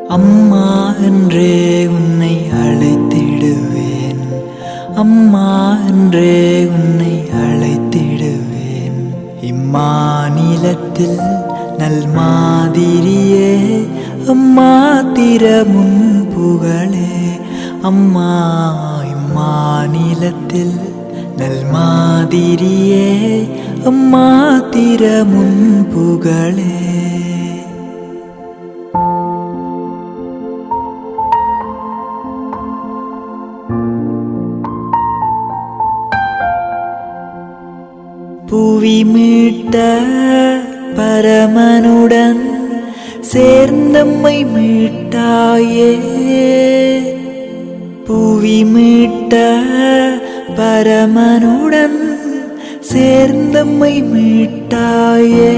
அம்மா என்றே உன்னை அழைத்திடுவேன் அம்மா என்றே உன்னை அழைத்திடுவேன் இம்மாநிலத்தில் நல் மாதிரியே அம்மா திறமுன் புகழே அம்மா இம்மாநிலத்தில் நல் மாதிரியே அம்மா திறமுன் புகழே புவி மீட்ட பரமனுடன் சேர்ந்தம்மை மீட்டாயே புவி மீட்ட பரமனுடன் சேர்ந்தம்மை மீட்டாயே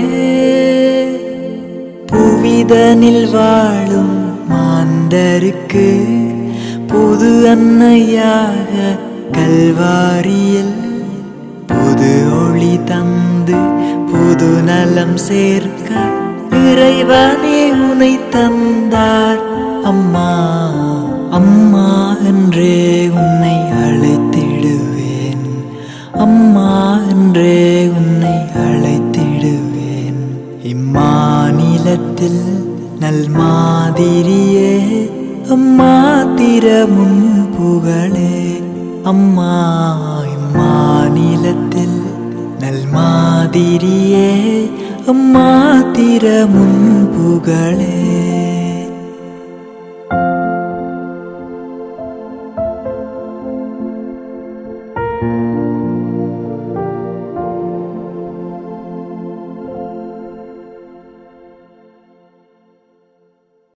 புவிதனில் வாழும் மாந்தருக்கு புது அன்னையாக கல்வாரியில் புது ஒளி தந்து புது நலம் சேர்க்க இறைவனே உனை தந்தார் அம்மா அம்மா என்றே உன்னை அழைத்திடுவேன் அம்மா என்றே உன்னை அழைத்திடுவேன் இம்மாநிலத்தில் நல் மாதிரியே அம்மா திறமுன் புகழே அம்மா இம்மாநிலத்தில் நல் மாதிரியே அம்மா திறமுன் புகழே